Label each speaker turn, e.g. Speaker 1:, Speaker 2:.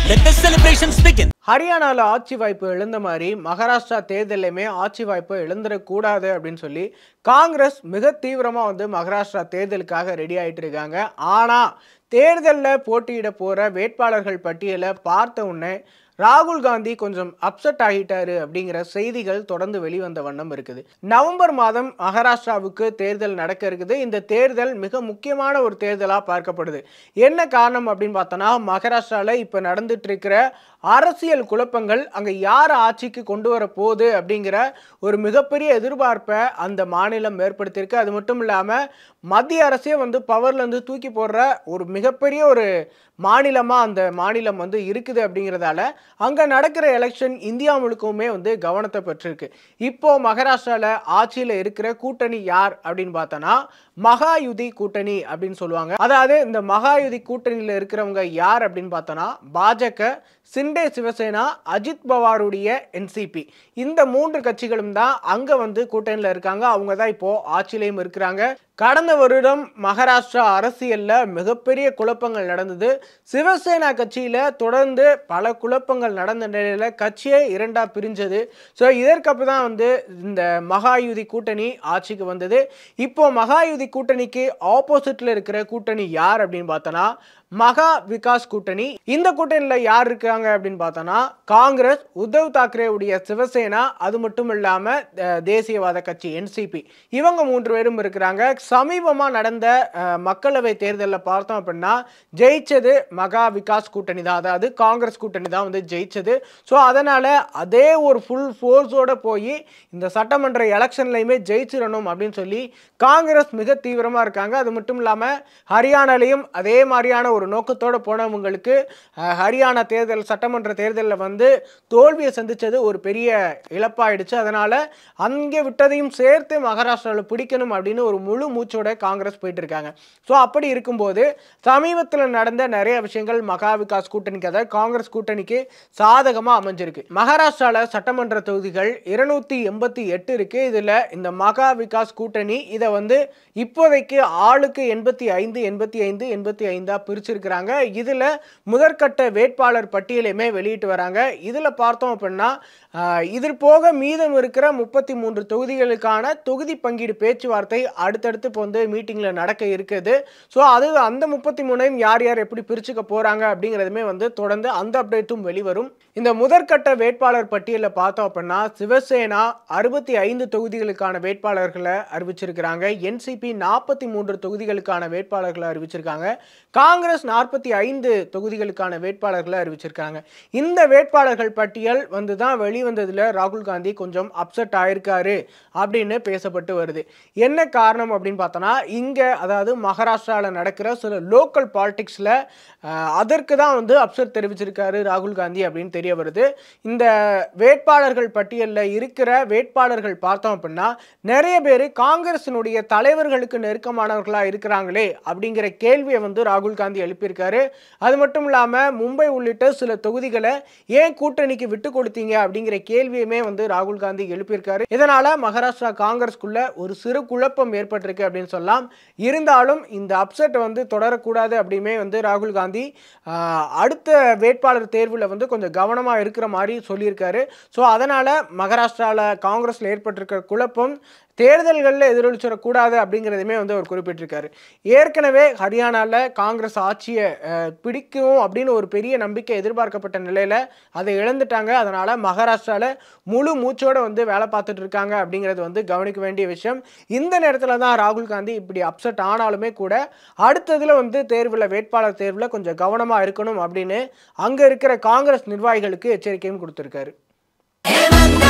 Speaker 1: Let the celebrations begin.
Speaker 2: ஹரியானாவில் ஆட்சி வாய்ப்பு இழந்த மாதிரி மகாராஷ்டிரா தேர்தலையுமே ஆட்சி வாய்ப்பு இழந்துடக்கூடாது அப்படின்னு சொல்லி காங்கிரஸ் மிக தீவிரமாக வந்து மகாராஷ்டிரா தேர்தலுக்காக ரெடி ஆயிட்டு இருக்காங்க ஆனால் தேர்தலில் போட்டியிட போகிற வேட்பாளர்கள் பட்டியலை பார்த்த உடனே ராகுல் காந்தி கொஞ்சம் அப்செட் ஆகிட்டாரு அப்படிங்கிற செய்திகள் தொடர்ந்து வெளிவந்த வண்ணம் இருக்குது நவம்பர் மாதம் மகாராஷ்டிராவுக்கு தேர்தல் நடக்க இருக்குது இந்த தேர்தல் மிக முக்கியமான ஒரு தேர்தலாக பார்க்கப்படுது என்ன காரணம் அப்படின்னு பார்த்தோன்னா மகாராஷ்டிராவில் இப்போ நடந்துட்டு இருக்கிற அரசியல் குழப்பங்கள் அங்கே யார் ஆட்சிக்கு கொண்டு வர போகுது அப்படிங்கிற ஒரு மிகப்பெரிய எதிர்பார்ப்பை அந்த மாநிலம் ஏற்படுத்தியிருக்கு அது மட்டும் இல்லாமல் மத்திய அரசே வந்து பவர்லேருந்து தூக்கி போடுற ஒரு மிகப்பெரிய ஒரு மாநிலமாக அந்த மாநிலம் வந்து இருக்குது அப்படிங்கிறதால அங்கே நடக்கிற எலெக்ஷன் இந்தியா முழுக்கவுமே வந்து கவனத்தை பெற்றிருக்கு இப்போ மகாராஷ்டிராவில் ஆட்சியில் இருக்கிற கூட்டணி யார் அப்படின்னு பார்த்தோன்னா மகாயுதி கூட்டணி அப்படின்னு சொல்லுவாங்க அதாவது இந்த மகாயுதி கூட்டணியில் இருக்கிறவங்க யார் அப்படின்னு பார்த்தோன்னா பாஜக சிண்டே சிவசேனா அஜித் பவாருடைய என்சிபி இந்த மூன்று கட்சிகளும் தான் அங்கே வந்து கூட்டணியில் இருக்காங்க அவங்க தான் இப்போ ஆட்சியிலையும் இருக்கிறாங்க கடந்த வருடம் மகாராஷ்டிரா அரசியலில் மிகப்பெரிய குழப்பங்கள் நடந்தது சிவசேனா கட்சியில் தொடர்ந்து பல குழப்பங்கள் நடந்த நிலையில் கட்சியே இரண்டா பிரிஞ்சது ஸோ இதற்கப்புறம் தான் வந்து இந்த மகாயுதி கூட்டணி ஆட்சிக்கு வந்தது இப்போ மகாயுதி கூட்டணிக்கு ஆப்போசிட்ல இருக்கிற கூட்டணி யார் அப்படின்னு பார்த்தோன்னா மகா விகாஸ் கூட்டணி இந்த கூட்டணியில் யார் இருக்காங்க அப்படின்னு பார்த்தோன்னா காங்கிரஸ் உத்தவ் தாக்கரேவுடைய சிவசேனா அது மட்டும் இல்லாமல் தேசியவாத கட்சி என்சிபி இவங்க மூன்று பேரும் இருக்கிறாங்க சமீபமாக நடந்த அஹ், மக்களவை தேர்தலில் பார்த்தோம் அப்படின்னா ஜெயிச்சது மகா விகாஸ் கூட்டணி தான் அதாவது காங்கிரஸ் கூட்டணி தான் வந்து ஜெயிச்சது ஸோ அதனால் அதே ஒரு ஃபுல் ஃபோர்ஸோட போய் இந்த சட்டமன்ற எலெக்ஷன்லையுமே ஜெயிச்சிடணும் அப்படின்னு சொல்லி காங்கிரஸ் மிக தீவிரமாக இருக்காங்க அது மட்டும் இல்லாமல் ஹரியானாலையும் அதே மாதிரியான ஒரு நோக்கத்தோடு போனவங்களுக்கு அஹ், ஹரியானா தேர்தல் சட்டமன்ற தேர்தலில் வந்து தோல்வியை சந்திச்சது ஒரு பெரிய இழப்பாயிடுச்சு அதனால் அங்கே விட்டதையும் சேர்த்து மகாராஷ்டிராவில் பிடிக்கணும் அப்படின்னு ஒரு முழு மூச்சோட காங்கிரஸ் போயிட்டு இருக்காங்க ஸோ அப்படி இருக்கும்போது சமீபத்தில் நடந்த நிறைய விஷயங்கள் மகா விகாஸ் கூட்டணிக்கு அதாவது காங்கிரஸ் கூட்டணிக்கு சாதகமாக அமைஞ்சிருக்கு மகாராஷ்டிராவில் சட்டமன்ற தொகுதிகள் இருநூத்தி எண்பத்தி எட்டு இருக்கு இதில் இந்த மகா விகாஸ் கூட்டணி இதை வந்து இப்போதைக்கு ஆளுக்கு எண்பத்தி ஐந்து எண்பத்தி ஐந்து எண்பத்தி ஐந்தா பிரிச்சிருக்கிறாங்க இதில் முதற்கட்ட வேட்பாளர் பட்டியலையுமே வெளியிட்டு வராங்க இதில் பார்த்தோம் அப்படின்னா ஆஹ், இது போக மீதம் இருக்கிற முப்பத்தி மூன்று தொகுதிகளுக்கான தொகுதி பங்கீடு பேச்சுவார்த்தை அடுத்தடுத்து இப்போ வந்து மீட்டிங்கில் நடக்க இருக்குது ஸோ அது அந்த முப்பத்தி மூணையும் யார் யார் எப்படி பிரிச்சுக்க போகிறாங்க அப்படிங்கிறதுமே வந்து தொடர்ந்து அந்த அப்டேட்டும் வெளிவரும் இந்த முதற்கட்ட வேட்பாளர் பட்டியலில் பார்த்தோம் அப்படின்னா சிவசேனா அறுபத்தி ஐந்து தொகுதிகளுக்கான வேட்பாளர்களை அறிவிச்சிருக்கிறாங்க என்சிபி நாற்பத்தி மூன்று தொகுதிகளுக்கான வேட்பாளர்களை அறிவிச்சிருக்காங்க காங்கிரஸ் நாற்பத்தி ஐந்து தொகுதிகளுக்கான வேட்பாளர்களை அறிவிச்சிருக்காங்க இந்த வேட்பாளர்கள் பட்டியல் வந்து தான் வெளிவந்ததில் ராகுல் காந்தி கொஞ்சம் அப்செட் ஆயிருக்காரு அப்படின்னு பேசப்பட்டு வருது என்ன காரணம் அப்படின்னு பார்த்தோன்னா இங்கே அதாவது மகாராஷ்டிராவில் நடக்கிற சில லோக்கல் பாலிடிக்ஸில் அதற்கு தான் வந்து அப்செட் தெரிவிச்சிருக்காரு ராகுல் காந்தி அப்படின்னு தெரிய வருது இந்த வேட்பாளர்கள் பட்டியலில் இருக்கிற வேட்பாளர்கள் பார்த்தோம் அப்படின்னா நிறைய பேர் காங்கிரசினுடைய தலைவர்களுக்கு நெருக்கமானவர்களாக இருக்கிறாங்களே அப்படிங்கிற கேள்வியை வந்து ராகுல் காந்தி எழுப்பியிருக்காரு அது மட்டும் இல்லாமல் மும்பை உள்ளிட்ட சில தொகுதிகளை ஏன் கூட்டணிக்கு விட்டு கொடுத்தீங்க அப்படிங்கிற கேள்வியுமே வந்து ராகுல் காந்தி எழுப்பியிருக்காரு இதனால மகாராஷ்டிரா காங்கிரஸ்குள்ள ஒரு சிறு குழப்பம் ஏற்பட்டிருக்கு அப்படின்னு சொல்லலாம் இருந்தாலும் இந்த அப்செட் வந்து தொடரக்கூடாது அப்படியுமே வந்து ராகுல் காந்தி ஆஹ், அடுத்த வேட்பாளர் தேர்வில் வந்து கொஞ்சம் கவனமாக இருக்கிற மாதிரி சொல்லியிருக்காரு ஸோ அதனால் மகாராஷ்டிராவில் காங்கிரஸில் ஏற்பட்டிருக்கிற குழப்பம் தேர்தல்களில் எதிரொலிச்சிடக்கூடாது அப்படிங்கிறதுமே வந்து அவர் குறிப்பிட்டிருக்காரு ஏற்கனவே ஹரியானாவில் காங்கிரஸ் ஆட்சியை அஹ், பிடிக்கும் அப்படின்னு ஒரு பெரிய நம்பிக்கை எதிர்பார்க்கப்பட்ட நிலையில் அதை இழந்துட்டாங்க அதனால் மகாராஷ்டிராவில் முழு மூச்சோட வந்து வேலை பார்த்துட்டு இருக்காங்க அப்படிங்கிறது வந்து கவனிக்க வேண்டிய விஷயம் இந்த நேரத்தில் தான் ராகுல் காந்தி இப்படி அப்செட் ஆனாலுமே கூட அடுத்ததில் வந்து தேர்வில் வேட்பாளர் தேர்வில் கொஞ்சம் கவனமாக இருக்கணும் அப்படின்னு அங்கே இருக்கிற காங்கிரஸ் நிர்வாகிகளுக்கு எச்சரிக்கையும் கொடுத்துருக்காரு
Speaker 3: Hey,